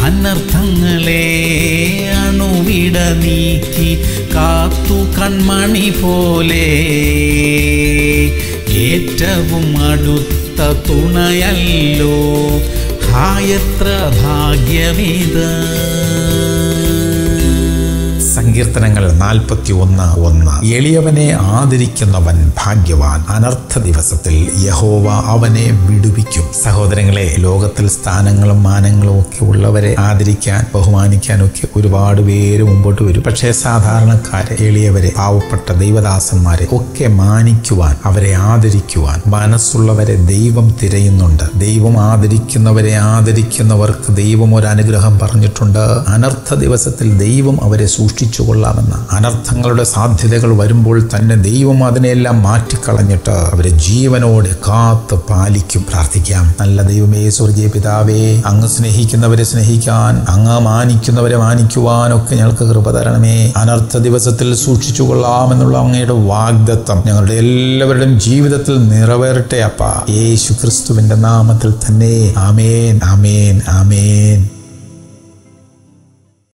അനർത്ഥങ്ങളെ അണുവിട നീക്കി കാത്തു കൺമണി പോലെ ഏറ്റവും അടുത്ത തുണയല്ലോ ഹായത്ര ഭാഗ്യമിത് സങ്കീർത്തനങ്ങൾ നാൽപ്പത്തി ഒന്ന് ഒന്ന് എളിയവനെ ആദരിക്കുന്നവൻ ഭാഗ്യവാൻ അനർത്ഥ ദിവസത്തിൽ യഹോവ അവനെ വിടുവിക്കും സഹോദരങ്ങളെ ലോകത്തിൽ സ്ഥാനങ്ങളും മാനങ്ങളും ഒക്കെ ഉള്ളവരെ ആദരിക്കാൻ ബഹുമാനിക്കാനും ഒക്കെ ഒരുപാട് പേര് മുമ്പോട്ട് വരും പക്ഷേ സാധാരണക്കാരെ എളിയവരെ പാവപ്പെട്ട ദൈവദാസന്മാരെ ഒക്കെ മാനിക്കുവാൻ അവരെ ആദരിക്കുവാൻ മനസ്സുള്ളവരെ ദൈവം തിരയുന്നുണ്ട് ദൈവം ആദരിക്കുന്നവരെ ആദരിക്കുന്നവർക്ക് ദൈവം ഒരു അനുഗ്രഹം പറഞ്ഞിട്ടുണ്ട് അനർത്ഥ ദിവസത്തിൽ ദൈവം അവരെ സൂക്ഷിച്ചു കൊള്ളാമെന്ന് അനർത്ഥങ്ങളുടെ സാധ്യതകൾ വരുമ്പോൾ തന്നെ ദൈവം അതിനെല്ലാം മാറ്റിക്കളഞ്ഞിട്ട് അവരെ ജീവനോടെ കാത്ത് പാലിക്കും പ്രാർത്ഥിക്കാം നല്ല ദൈവമേ സ്വർഗീയ പിതാവേ അങ്ങ് സ്നേഹിക്കുന്നവരെ സ്നേഹിക്കാൻ അങ്ങ് മാനിക്കുന്നവരെ മാനിക്കുവാനൊക്കെ ഞങ്ങൾക്ക് കൃപ തരണമേ അനർത്ഥ ദിവസത്തിൽ സൂക്ഷിച്ചു കൊള്ളാമെന്നുള്ള അങ്ങയുടെ വാഗ്ദത്തം ഞങ്ങളുടെ എല്ലാവരുടെയും ജീവിതത്തിൽ നിറവേറട്ടെ അപ്പ യേശു ക്രിസ്തുവിന്റെ നാമത്തിൽ തന്നെ ആമേൻ ആമേൻ ആമേൻ